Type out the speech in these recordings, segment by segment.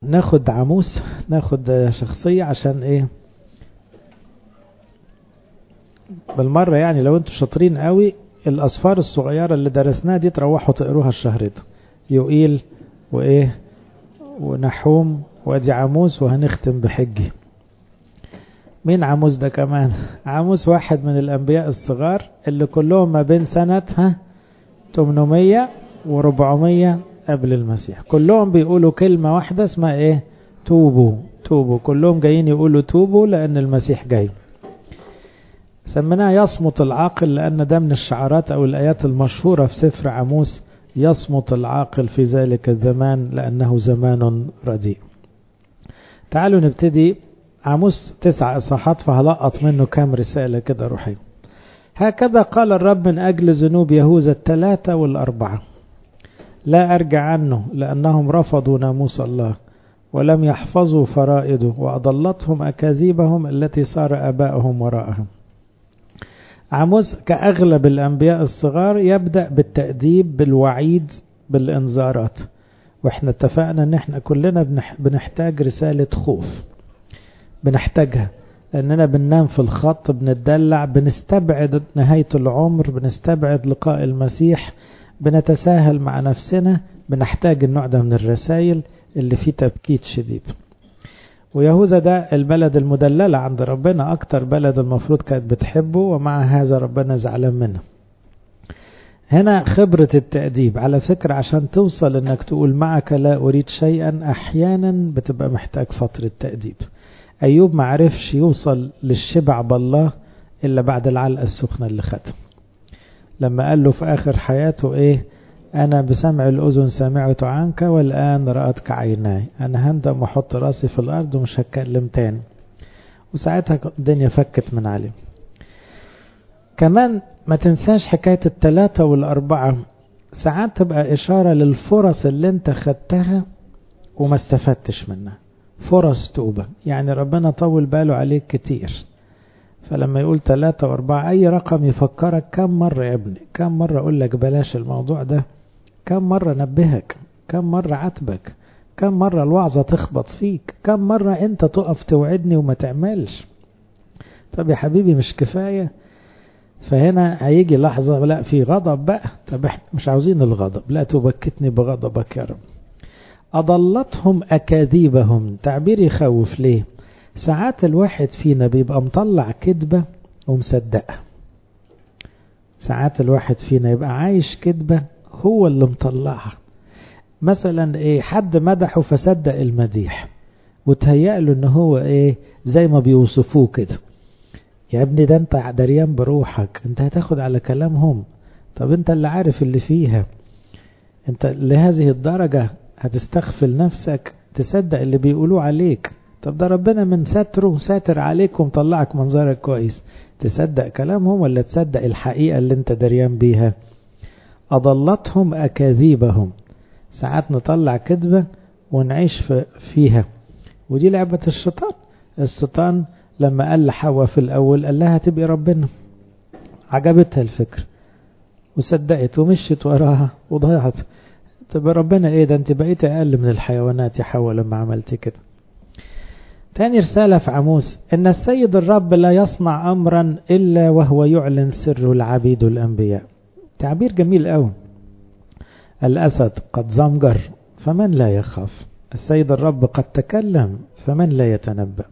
ناخد عاموس ناخد شخصية عشان ايه بالمرة يعني لو انتوا شاطرين قوي الأصفار الصغيرة اللي درسناها دي تروحوا تقروها الشهر ده يوئيل وإيه ونحوم وادي عاموس وهنختم بحجي مين عاموس ده كمان عاموس واحد من الأنبياء الصغار اللي كلهم ما بين سنة ها 800 و400 قبل المسيح كلهم بيقولوا كلمة واحدة اسمها ايه توبوا توبوا كلهم جايين يقولوا توبوا لأن المسيح جاي سميناه يصمت العاقل لأن ده من الشعارات أو الآيات المشهورة في سفر عموس يصمت العاقل في ذلك الزمان لأنه زمان رديء تعالوا نبتدي عموس تسع إصحاحات فهلقط منه كام رسالة كده روحية هكذا قال الرب من أجل ذنوب يهوذا الثلاثة والأربعة لا أرجع عنه لأنهم رفضوا ناموس الله ولم يحفظوا فرائده وأضلتهم أكاذيبهم التي صار آباؤهم وراءهم عاموس كأغلب الأنبياء الصغار يبدأ بالتأديب بالوعيد بالإنذارات وإحنا اتفقنا إن إحنا كلنا بنحتاج رسالة خوف بنحتاجها لأننا بننام في الخط بنتدلع بنستبعد نهاية العمر بنستبعد لقاء المسيح بنتساهل مع نفسنا بنحتاج النوع ده من الرسائل اللي فيه تبكيت شديد ويهوذا ده البلد المدللة عند ربنا أكتر بلد المفروض كانت بتحبه ومع هذا ربنا زعلان منه هنا خبرة التأديب على فكرة عشان توصل انك تقول معك لا أريد شيئا أحيانا بتبقى محتاج فترة تأديب أيوب ما عرفش يوصل للشبع بالله إلا بعد العلقة السخنة اللي خدها لما قال له في آخر حياته إيه أنا بسمع الأذن سمعت عنك والآن رأتك عيناي أنا هندم وأحط راسي في الأرض ومش هتكلم تاني وساعتها الدنيا فكت من عليه كمان ما تنساش حكاية التلاتة والأربعة ساعات تبقى إشارة للفرص اللي انت خدتها وما استفدتش منها فرص توبة يعني ربنا طول باله عليك كتير فلما يقول ثلاثة وأربعة أي رقم يفكرك كم مرة يا ابني كم مرة أقول لك بلاش الموضوع ده كم مرة نبهك كم مرة عاتبك كم مرة الوعظة تخبط فيك كم مرة أنت تقف توعدني وما تعملش طب يا حبيبي مش كفاية فهنا هيجي لحظة لا في غضب بقى طب احنا مش عاوزين الغضب لا تبكتني بغضبك يا رب أضلتهم أكاذيبهم تعبير يخوف ليه ساعات الواحد فينا بيبقى مطلع كذبة ومصدقها ساعات الواحد فينا يبقى عايش كذبة هو اللي مطلعها مثلا ايه حد مدحه فصدق المديح وتهيأ له ان هو ايه زي ما بيوصفوه كده يا ابني ده انت دريان بروحك انت هتاخد على كلامهم طب انت اللي عارف اللي فيها انت لهذه الدرجة هتستغفل نفسك تصدق اللي بيقولوه عليك طب ده ربنا من ستره ساتر عليك ومطلعك منظرك كويس تصدق كلامهم ولا تصدق الحقيقة اللي انت دريان بيها أضلتهم أكاذيبهم ساعات نطلع كذبة ونعيش فيها ودي لعبة الشيطان الشيطان لما قال لحواء في الأول قال لها تبقي ربنا عجبتها الفكر وصدقت ومشيت وراها وضيعت طب ربنا ايه ده انت بقيت اقل من الحيوانات يا حواء لما عملت كده تاني رسالة في عموس إن السيد الرب لا يصنع أمرا إلا وهو يعلن سر العبيد الأنبياء تعبير جميل قوي الأسد قد زمجر فمن لا يخاف السيد الرب قد تكلم فمن لا يتنبأ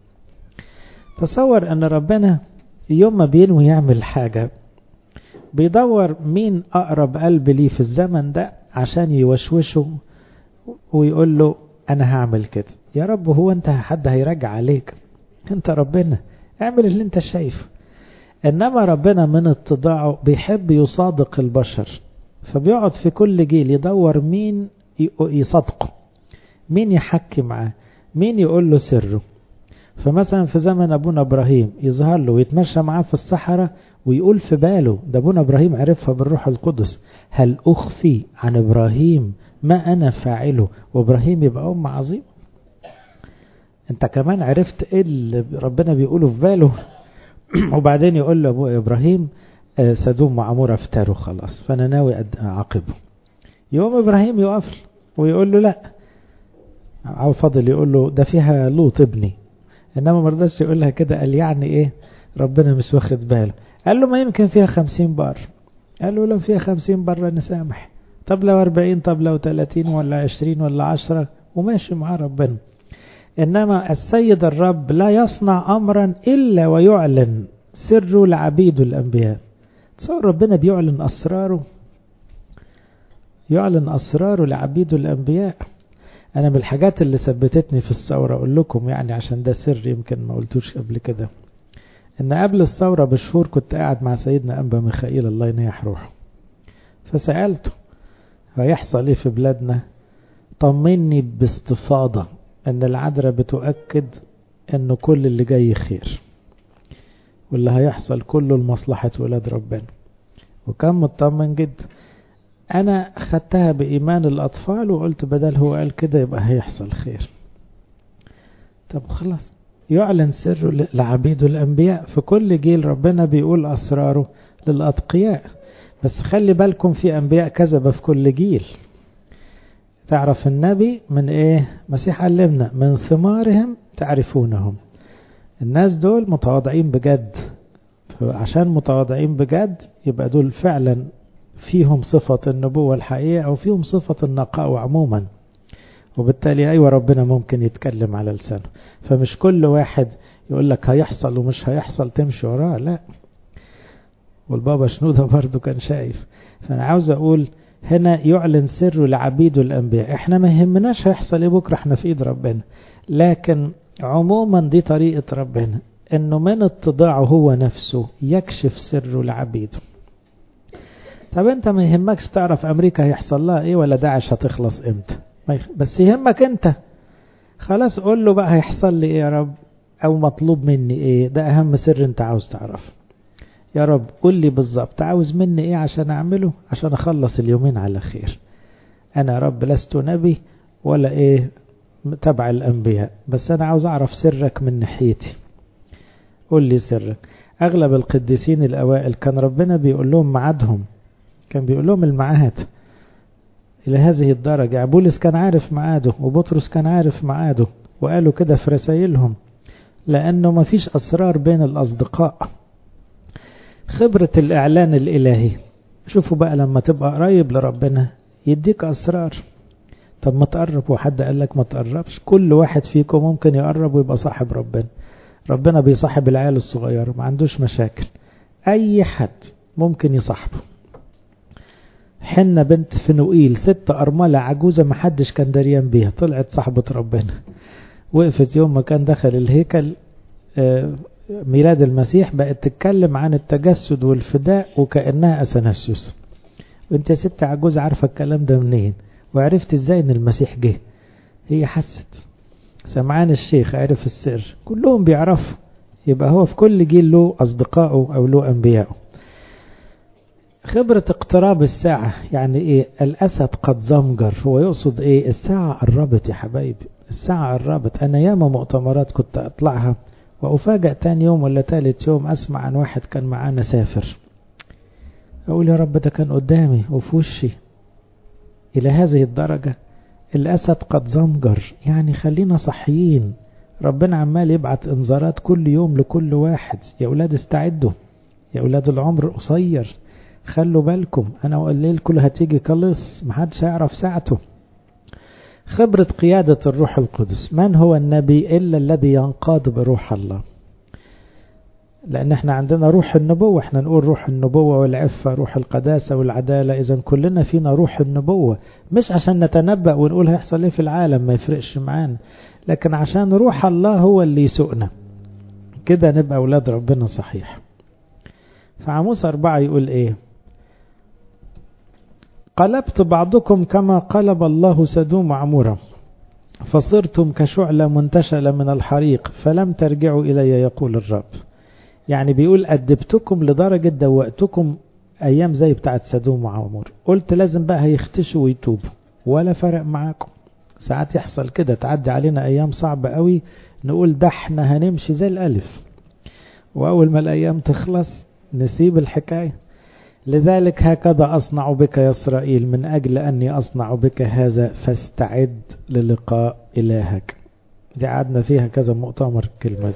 تصور أن ربنا يوم ما بينوي يعمل حاجة بيدور مين أقرب قلب ليه في الزمن ده عشان يوشوشه ويقول له أنا هعمل كده يا رب هو أنت حد هيرجع عليك أنت ربنا اعمل اللي أنت شايفه إنما ربنا من اتضاعه بيحب يصادق البشر فبيقعد في كل جيل يدور مين يصدقه مين يحكي معاه مين يقول له سره فمثلا في زمن أبونا إبراهيم يظهر له ويتمشى معاه في الصحراء ويقول في باله ده أبونا إبراهيم عرفها بالروح القدس هل أخفي عن إبراهيم ما أنا فاعله وإبراهيم يبقى أم عظيم أنت كمان عرفت إيه اللي ربنا بيقوله في باله وبعدين يقول له أبو إبراهيم سدوم وعمورة افتروا خلاص فأنا ناوي أعاقبه يوم إبراهيم يقف ويقول له لا عاو فاضل يقول له ده فيها لوط ابني انما ما رضاش يقولها كده قال يعني ايه ربنا مش واخد باله قال له ما يمكن فيها خمسين بر قال له لو فيها خمسين بر نسامح طب لو أربعين طب لو تلاتين ولا عشرين ولا عشرة وماشي مع ربنا إنما السيد الرب لا يصنع أمرا إلا ويعلن سره لعبيده الأنبياء تصور ربنا بيعلن أسراره يعلن أسراره لعبيده الأنبياء أنا من الحاجات اللي ثبتتني في الثورة أقول لكم يعني عشان ده سر يمكن ما قلتوش قبل كده إن قبل الثورة بشهور كنت قاعد مع سيدنا أنبا ميخائيل الله ينيح روحه فسألته هيحصل إيه في بلادنا طمني باستفاضة ان العذراء بتؤكد ان كل اللي جاي خير واللي هيحصل كله لمصلحة ولاد ربنا وكان مطمن جدا انا خدتها بايمان الاطفال وقلت بدل هو قال كده يبقى هيحصل خير طب خلاص يعلن سره لعبيده الانبياء في كل جيل ربنا بيقول اسراره للاتقياء بس خلي بالكم في انبياء كذبة في كل جيل تعرف النبي من ايه مسيح علمنا من ثمارهم تعرفونهم الناس دول متواضعين بجد عشان متواضعين بجد يبقى دول فعلا فيهم صفة النبوة الحقيقية أو فيهم صفة النقاء عموما وبالتالي أيوة ربنا ممكن يتكلم على لسانه فمش كل واحد يقول لك هيحصل ومش هيحصل تمشي وراه لا والبابا شنودة برضو كان شايف فأنا عاوز أقول هنا يعلن سره لعبيده الأنبياء احنا ما يهمناش هيحصل ايه بكرة احنا في ايد ربنا لكن عموما دي طريقة ربنا انه من اتضاعه هو نفسه يكشف سره لعبيده طب انت ما يهمكش تعرف امريكا هيحصل لها ايه ولا داعش هتخلص امتى بس يهمك انت خلاص قول له بقى هيحصل لي ايه يا رب او مطلوب مني ايه ده اهم سر انت عاوز تعرفه يا رب قول لي بالظبط عاوز مني ايه عشان اعمله عشان اخلص اليومين على خير انا يا رب لست نبي ولا ايه تبع الانبياء بس انا عاوز اعرف سرك من ناحيتي قول لي سرك اغلب القديسين الاوائل كان ربنا بيقول لهم ميعادهم كان بيقول لهم الميعاد الى هذه الدرجة بولس كان عارف ميعاده وبطرس كان عارف ميعاده وقالوا كده في رسائلهم لانه ما فيش اسرار بين الاصدقاء خبرة الإعلان الإلهي شوفوا بقى لما تبقى قريب لربنا يديك أسرار طب ما تقرب وحد قال لك ما تقربش كل واحد فيكم ممكن يقرب ويبقى صاحب ربنا ربنا بيصاحب العيال الصغيرة ما عندوش مشاكل أي حد ممكن يصاحبه حنة بنت فنوئيل ست أرملة عجوزة ما حدش كان دريان بيها طلعت صاحبة ربنا وقفت يوم ما كان دخل الهيكل آه ميلاد المسيح بقت تتكلم عن التجسد والفداء وكأنها أثناسيوس وانت يا ست عجوز عارفة الكلام ده منين وعرفت ازاي ان المسيح جه هي حست سمعان الشيخ عرف السر كلهم بيعرفوا يبقى هو في كل جيل له أصدقائه أو له أنبيائه خبرة اقتراب الساعة يعني ايه الأسد قد زمجر هو يقصد ايه الساعة قربت يا حبايبي الساعة قربت أنا ياما مؤتمرات كنت أطلعها وأفاجأ تاني يوم ولا تالت يوم أسمع عن واحد كان معانا سافر أقول يا رب ده كان قدامي وفي وشي إلى هذه الدرجة الأسد قد زمجر يعني خلينا صحيين ربنا عمال يبعت انذارات كل يوم لكل واحد يا أولاد استعدوا يا أولاد العمر قصير خلوا بالكم أنا الليل كل هتيجي خلص محدش هيعرف ساعته خبرة قيادة الروح القدس من هو النبي إلا الذي ينقاد بروح الله لأن احنا عندنا روح النبوة احنا نقول روح النبوة والعفة روح القداسة والعدالة إذا كلنا فينا روح النبوة مش عشان نتنبأ ونقول هيحصل ايه في العالم ما يفرقش معانا لكن عشان روح الله هو اللي يسوقنا كده نبقى أولاد ربنا صحيح فعموس أربعة يقول ايه قلبت بعضكم كما قلب الله سدوم عمورا فصرتم كشعلة منتشلة من الحريق فلم ترجعوا إلي يقول الرب يعني بيقول أدبتكم لدرجة دوقتكم أيام زي بتاعت سدوم وعمور قلت لازم بقى هيختشوا ويتوبوا ولا فرق معاكم ساعات يحصل كده تعدي علينا أيام صعبة قوي نقول ده احنا هنمشي زي الألف وأول ما الأيام تخلص نسيب الحكاية لذلك هكذا أصنع بك يا إسرائيل من أجل أني أصنع بك هذا فاستعد للقاء إلهك دي قعدنا فيها كذا مؤتمر كلمة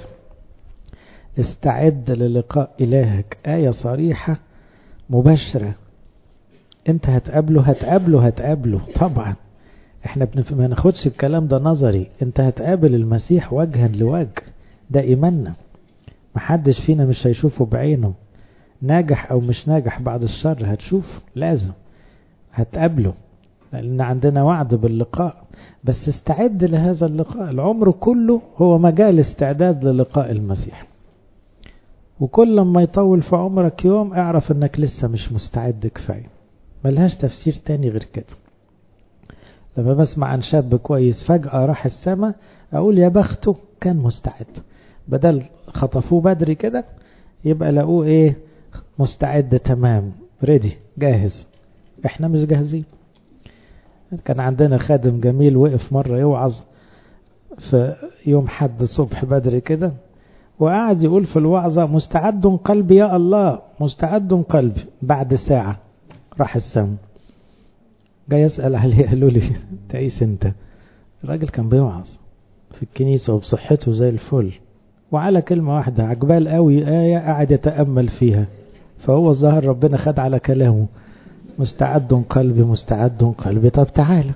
استعد للقاء إلهك آية صريحة مباشرة انت هتقابله هتقابله هتقابله طبعا احنا ما ناخدش الكلام ده نظري انت هتقابل المسيح وجها لوجه ده ايماننا محدش فينا مش هيشوفه بعينه ناجح او مش ناجح بعد الشر هتشوف لازم هتقابله لان عندنا وعد باللقاء بس استعد لهذا اللقاء العمر كله هو مجال استعداد للقاء المسيح وكل ما يطول في عمرك يوم اعرف انك لسه مش مستعد كفاية ملهاش تفسير تاني غير كده لما بسمع عن شاب كويس فجأة راح السما اقول يا بخته كان مستعد بدل خطفوه بدري كده يبقى لقوه ايه مستعد تمام ريدي جاهز احنا مش جاهزين كان عندنا خادم جميل وقف مرة يوعظ في يوم حد صبح بدري كده وقعد يقول في الوعظة مستعد قلبي يا الله مستعد قلبي بعد ساعة راح السم جاي يسأل عليه قالوا لي تعيس انت الراجل كان بيوعظ في الكنيسة وبصحته زي الفل وعلى كلمة واحدة عجبال قوي آية قاعد يتأمل فيها فهو الظاهر ربنا خد على كلامه مستعد قلبي مستعد قلبي طب تعالى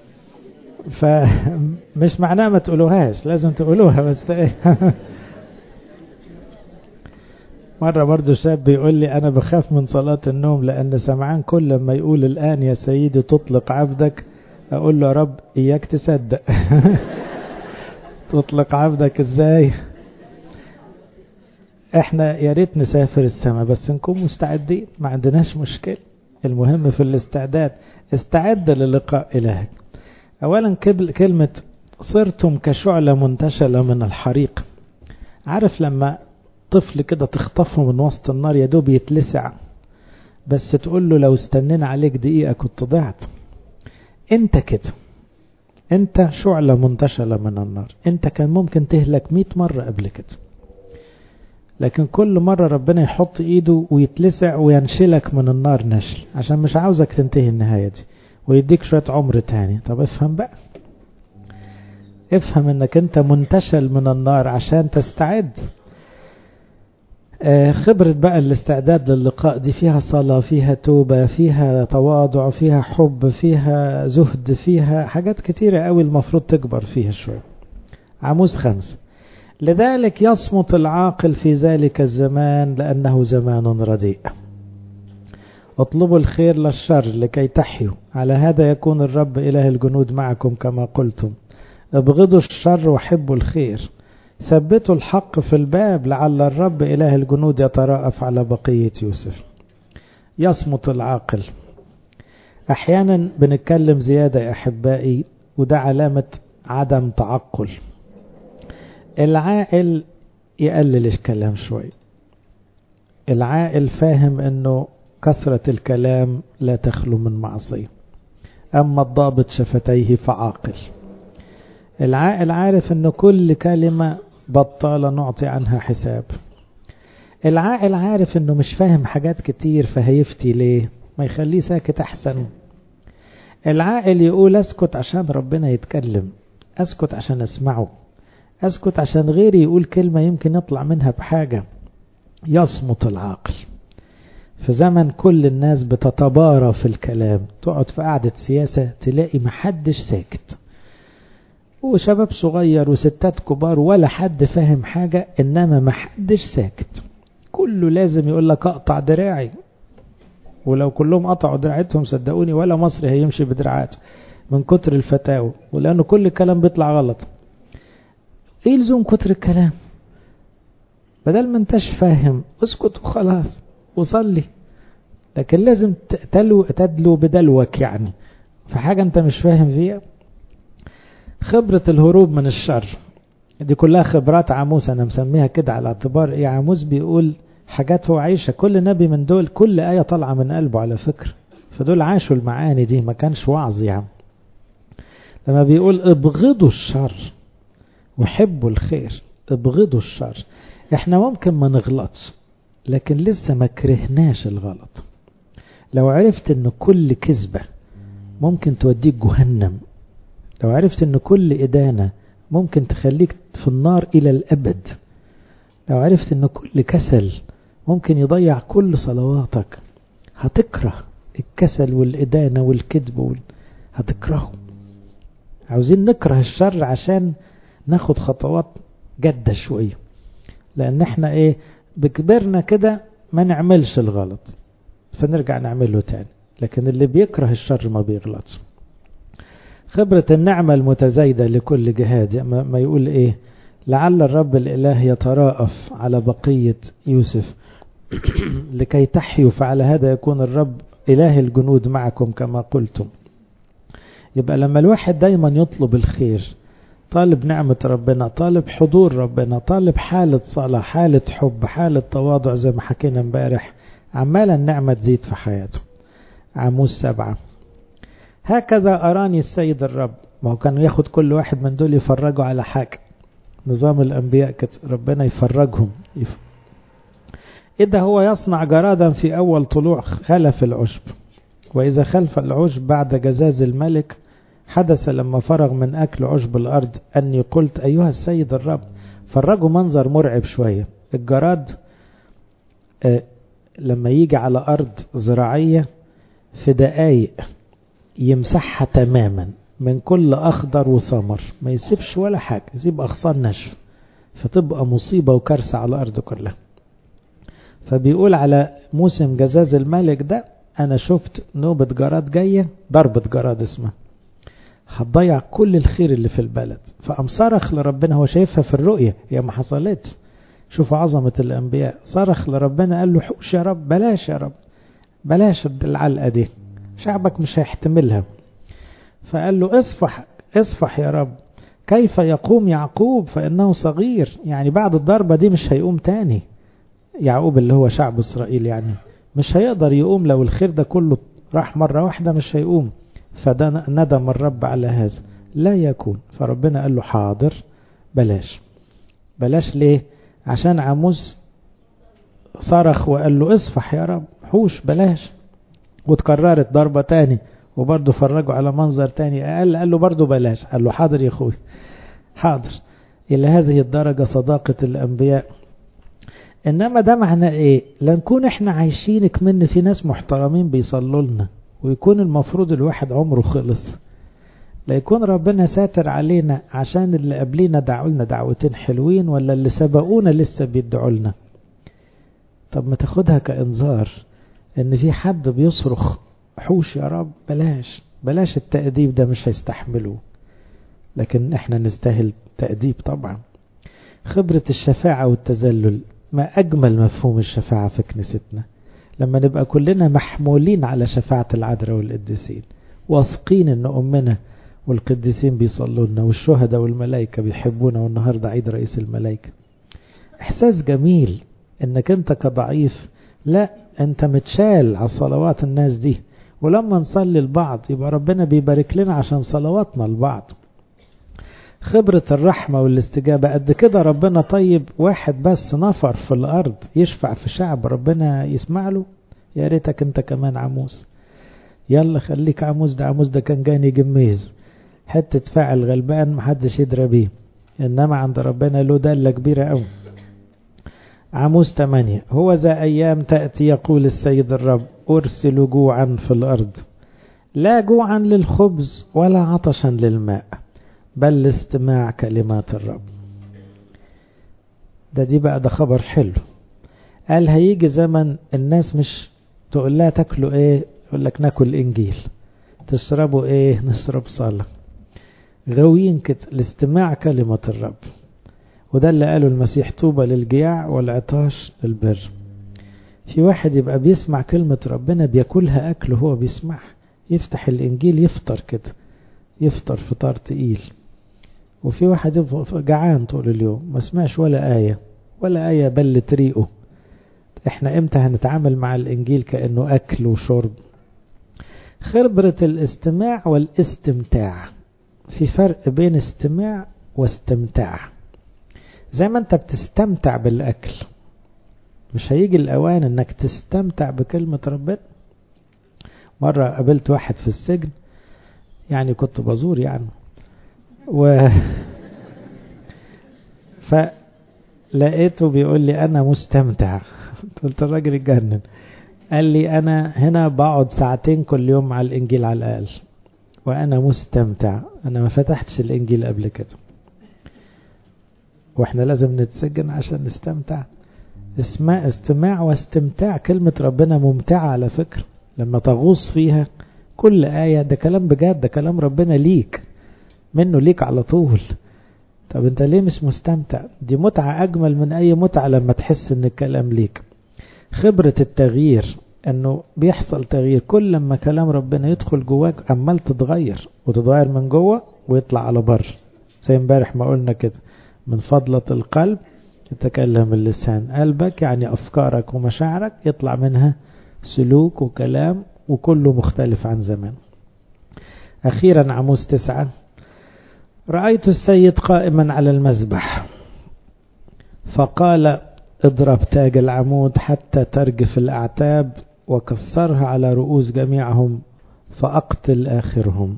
فمش معناه ما تقولوهاش لازم تقولوها بس ايه مرة برضو شاب بيقول لي أنا بخاف من صلاة النوم لأن سمعان كل ما يقول الآن يا سيدي تطلق عبدك أقول له يا رب إياك تصدق تطلق عبدك إزاي احنا يا ريت نسافر السماء بس نكون مستعدين ما عندناش مشكلة المهم في الاستعداد استعد للقاء إلهك أولا كلمة صرتم كشعلة منتشلة من الحريق عارف لما طفل كده تخطفه من وسط النار يا دوب يتلسع بس تقول له لو استنينا عليك دقيقة كنت ضعت انت كده انت شعلة منتشلة من النار انت كان ممكن تهلك مئة مرة قبل كده لكن كل مرة ربنا يحط ايده ويتلسع وينشلك من النار نشل عشان مش عاوزك تنتهي النهاية دي ويديك شوية عمر تاني طب افهم بقى افهم انك انت منتشل من النار عشان تستعد خبرة بقى الاستعداد للقاء دي فيها صلاة فيها توبة فيها تواضع فيها حب فيها زهد فيها حاجات كتيرة قوي المفروض تكبر فيها شوية عموز خمسة لذلك يصمت العاقل في ذلك الزمان لأنه زمان رديء اطلبوا الخير للشر لكي تحيوا على هذا يكون الرب إله الجنود معكم كما قلتم ابغضوا الشر وحبوا الخير ثبتوا الحق في الباب لعل الرب إله الجنود يتراءف على بقية يوسف يصمت العاقل أحيانا بنتكلم زيادة يا أحبائي وده علامة عدم تعقل العاقل يقلل الكلام شوي العاقل فاهم انه كثرة الكلام لا تخلو من معصية أما الضابط شفتيه فعاقل العاقل عارف ان كل كلمة بطالة نعطي عنها حساب العاقل عارف انه مش فاهم حاجات كتير فهيفتي ليه ما يخليه ساكت احسن العاقل يقول اسكت عشان ربنا يتكلم اسكت عشان اسمعه اسكت عشان غيري يقول كلمة يمكن يطلع منها بحاجة يصمت العاقل في زمن كل الناس بتتبارى في الكلام تقعد في قعدة سياسة تلاقي محدش ساكت وشباب صغير وستات كبار ولا حد فاهم حاجة إنما محدش ساكت كله لازم يقول لك أقطع دراعي ولو كلهم قطعوا دراعتهم صدقوني ولا مصري هيمشي بدراعاته من كتر الفتاوى ولأنه كل الكلام بيطلع غلط ايه لزوم كتر الكلام بدل ما انتش فاهم اسكت وخلاص وصلي لكن لازم تلو تدلو بدلوك يعني في حاجة انت مش فاهم فيها خبرة الهروب من الشر دي كلها خبرات عاموس انا مسميها كده على اعتبار ايه عاموس بيقول حاجات هو عايشة كل نبي من دول كل آية طالعة من قلبه على فكرة فدول عاشوا المعاني دي ما كانش وعظ يعني لما بيقول ابغضوا الشر وحبوا الخير ابغضوا الشر احنا ممكن ما نغلطش لكن لسه ما كرهناش الغلط لو عرفت ان كل كذبة ممكن توديك جهنم لو عرفت ان كل إدانة ممكن تخليك في النار إلى الأبد لو عرفت ان كل كسل ممكن يضيع كل صلواتك هتكره الكسل والإدانة والكذب وال... هتكرهه عاوزين نكره الشر عشان ناخد خطوات جادة شوية لأن احنا ايه بكبرنا كده ما نعملش الغلط فنرجع نعمله تاني لكن اللي بيكره الشر ما بيغلطش خبرة النعمة المتزايدة لكل جهاد ما يقول ايه لعل الرب الإله يتراءف على بقية يوسف لكي تحيوا فعلى هذا يكون الرب إله الجنود معكم كما قلتم يبقى لما الواحد دايما يطلب الخير طالب نعمة ربنا طالب حضور ربنا طالب حالة صلاة حالة حب حالة تواضع زي ما حكينا امبارح عمالا النعمة تزيد في حياته عاموس سبعة هكذا أراني السيد الرب ما هو كان ياخد كل واحد من دول يفرجوا على حاجة نظام الأنبياء كده ربنا يفرجهم يف... إذا هو يصنع جرادا في أول طلوع خلف العشب وإذا خلف العشب بعد جزاز الملك حدث لما فرغ من أكل عشب الأرض أني قلت أيها السيد الرب فرجوا منظر مرعب شوية الجراد آه لما يجي على أرض زراعية في دقايق يمسحها تماما من كل أخضر وثمر ما يسيبش ولا حاجة يسيب أغصان نشف فتبقى مصيبة وكارثة على الأرض كلها فبيقول على موسم جزاز الملك ده أنا شفت نوبة جراد جاية ضربة جراد اسمها هتضيع كل الخير اللي في البلد فقام صرخ لربنا هو شايفها في الرؤية هي ما حصلتش شوفوا عظمة الأنبياء صرخ لربنا قال له حوش يا رب بلاش يا رب بلاش العلقة دي شعبك مش هيحتملها فقال له اصفح اصفح يا رب كيف يقوم يعقوب فإنه صغير يعني بعد الضربة دي مش هيقوم تاني يعقوب اللي هو شعب إسرائيل يعني مش هيقدر يقوم لو الخير ده كله راح مرة واحدة مش هيقوم فده ندم الرب على هذا لا يكون فربنا قال له حاضر بلاش بلاش ليه عشان عاموس صرخ وقال له اصفح يا رب حوش بلاش وتكررت ضربة تاني وبرضه فرجوا على منظر تاني أقل قال له برضه بلاش قال له حاضر يا أخوي حاضر إلى هذه الدرجة صداقة الأنبياء إنما ده معناه إيه لنكون إحنا عايشين كمن في ناس محترمين بيصلوا لنا ويكون المفروض الواحد عمره خلص لا يكون ربنا ساتر علينا عشان اللي قبلينا دعوا لنا دعوتين حلوين ولا اللي سبقونا لسه بيدعوا لنا طب ما تاخدها كإنذار ان في حد بيصرخ حوش يا رب بلاش بلاش التأديب ده مش هيستحمله لكن احنا نستاهل تأديب طبعا خبرة الشفاعة والتذلل ما أجمل مفهوم الشفاعة في كنيستنا لما نبقى كلنا محمولين على شفاعة العذراء والقديسين واثقين ان أمنا والقديسين بيصلوا لنا والشهداء والملائكة بيحبونا والنهاردة عيد رئيس الملائكة إحساس جميل انك انت كضعيف لا انت متشال على صلوات الناس دي ولما نصلي لبعض يبقى ربنا بيبارك لنا عشان صلواتنا لبعض خبرة الرحمة والاستجابة قد كده ربنا طيب واحد بس نفر في الأرض يشفع في شعب ربنا يسمع له يا ريتك انت كمان عموس يلا خليك عموس ده عموس ده كان جاني جميز حتة فاعل غلبان محدش يدرى بيه إنما عند ربنا له دالة كبيرة أوي عموس 8 هو ذا أيام تأتي يقول السيد الرب أرسل جوعا في الأرض لا جوعا للخبز ولا عطشا للماء بل لاستماع كلمات الرب ده دي بقى ده خبر حلو قال هيجي زمن الناس مش تقول لها تاكلوا ايه يقول لك ناكل انجيل تشربوا ايه نشرب صلاة غاويين كده لاستماع كلمة الرب وده اللي قاله المسيح طوبى للجياع والعطاش للبر في واحد يبقى بيسمع كلمة ربنا بياكلها أكل وهو بيسمعها يفتح الإنجيل يفطر كده يفطر فطار تقيل وفي واحد جعان طول اليوم ما سمعش ولا آية ولا آية بلت ريقه احنا امتى هنتعامل مع الإنجيل كأنه أكل وشرب خبرة الاستماع والاستمتاع في فرق بين استماع واستمتاع زي ما انت بتستمتع بالأكل مش هيجي الأوان انك تستمتع بكلمة ربنا مرة قابلت واحد في السجن يعني كنت بزور يعني و فلقيته بيقول لي أنا مستمتع قلت الراجل اتجنن قال لي أنا هنا بقعد ساعتين كل يوم مع الإنجيل على الأقل وأنا مستمتع أنا ما فتحتش الإنجيل قبل كده وإحنا لازم نتسجن عشان نستمتع اسماء استماع واستمتاع كلمة ربنا ممتعة على فكرة لما تغوص فيها كل آية ده كلام بجد ده كلام ربنا ليك منه ليك على طول طب انت ليه مش مستمتع دي متعة أجمل من أي متعة لما تحس ان الكلام ليك خبرة التغيير انه بيحصل تغيير كل لما كلام ربنا يدخل جواك عمال تتغير وتتغير من جوه ويطلع على بر زي امبارح ما قلنا كده من فضلة القلب يتكلم اللسان قلبك يعني أفكارك ومشاعرك يطلع منها سلوك وكلام وكله مختلف عن زمان أخيرا عموس تسعة رأيت السيد قائما على المذبح فقال اضرب تاج العمود حتى ترجف الأعتاب وكسرها على رؤوس جميعهم فأقتل آخرهم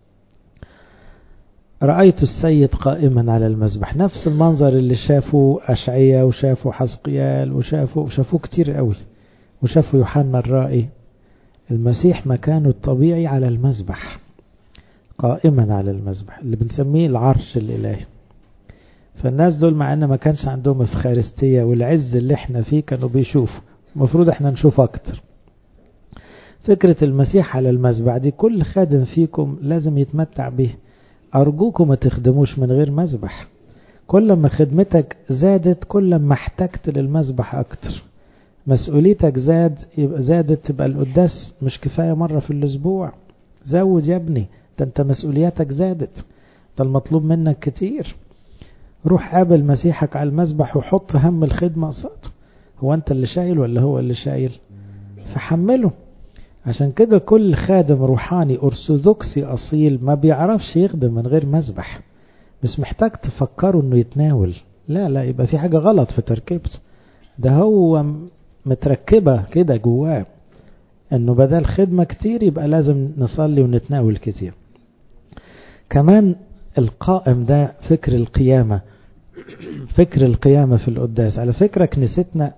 رأيت السيد قائما على المذبح نفس المنظر اللي شافه أشعية وشافه حسقيال وشافه شافوه كتير قوي وشافه يوحنا الرائي المسيح مكانه الطبيعي على المذبح قائما على المذبح اللي بنسميه العرش الإلهي فالناس دول مع ان ما كانش عندهم افخارستية والعز اللي احنا فيه كانوا بيشوفوا المفروض احنا نشوف اكتر فكرة المسيح على المذبح دي كل خادم فيكم لازم يتمتع به أرجوكم ما تخدموش من غير مذبح كل ما خدمتك زادت كل ما احتجت للمذبح أكتر مسؤوليتك زاد يبقى زادت تبقى القداس مش كفاية مرة في الأسبوع زود يا ابني ده انت مسؤولياتك زادت ده المطلوب منك كتير روح قابل مسيحك على المذبح وحط هم الخدمة قصاده هو انت اللي شايل ولا هو اللي شايل فحمله عشان كده كل خادم روحاني أرثوذكسي أصيل ما بيعرفش يخدم من غير مذبح مش محتاج تفكره انه يتناول لا لا يبقى في حاجة غلط في تركيبته ده هو متركبة كده جواه انه بدل خدمة كتير يبقى لازم نصلي ونتناول كتير كمان القائم ده فكر القيامة فكر القيامة في القداس على فكرة كنيستنا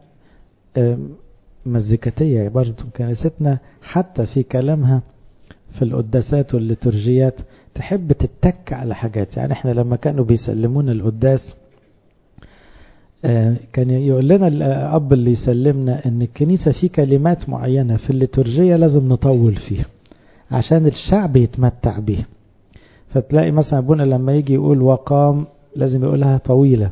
مزيكتية برضو كنيستنا حتى في كلامها في القداسات والليتورجيات تحب تتك على حاجات يعني احنا لما كانوا بيسلمونا القداس كان يقول لنا الأب اللي يسلمنا ان الكنيسة في كلمات معينة في الليتورجية لازم نطول فيها عشان الشعب يتمتع بيها فتلاقي مثلا ابونا لما يجي يقول وقام لازم يقولها طويلة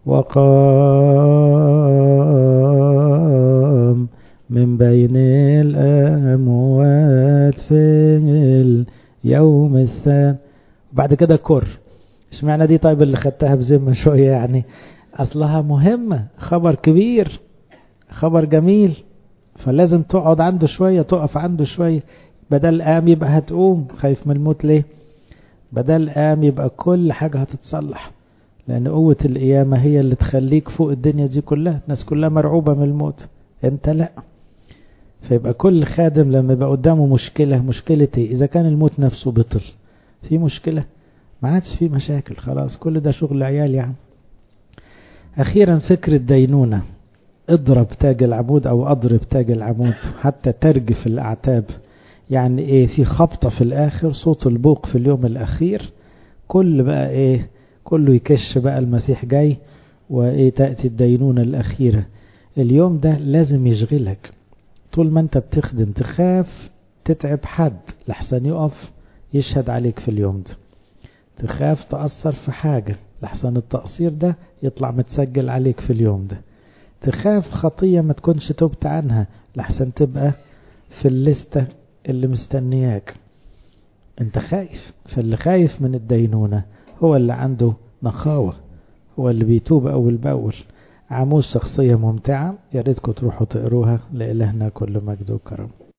وقام من بين الأموات في اليوم الثاني بعد كده كر اشمعنى دي طيب اللي خدتها بذمة شوية يعني أصلها مهمة خبر كبير خبر جميل فلازم تقعد عنده شوية تقف عنده شوية بدل قام يبقى هتقوم خايف من الموت ليه بدل قام يبقى كل حاجة هتتصلح لأن قوة القيامة هي اللي تخليك فوق الدنيا دي كلها الناس كلها مرعوبة من الموت انت لا فيبقى كل خادم لما يبقى قدامه مشكلة مشكلة ايه اذا كان الموت نفسه بطل في مشكلة ما عادش في مشاكل خلاص كل ده شغل عيال يعني اخيرا فكر الدينونة اضرب تاج العمود او اضرب تاج العمود حتى ترجف الاعتاب يعني ايه في خبطة في الاخر صوت البوق في اليوم الاخير كل بقى ايه كله يكش بقى المسيح جاي وايه تأتي الدينونة الاخيرة اليوم ده لازم يشغلك طول ما انت بتخدم تخاف تتعب حد لحسن يقف يشهد عليك في اليوم ده تخاف تأثر في حاجة لحسن التقصير ده يطلع متسجل عليك في اليوم ده تخاف خطية ما تكونش تبت عنها لحسن تبقى في الليستة اللي مستنياك انت خايف فاللي خايف من الدينونة هو اللي عنده نخاوة هو اللي بيتوب أول بأول عموس شخصية ممتعة يا ريتكم تروحوا تقروها لإلهنا كل مجد وكرم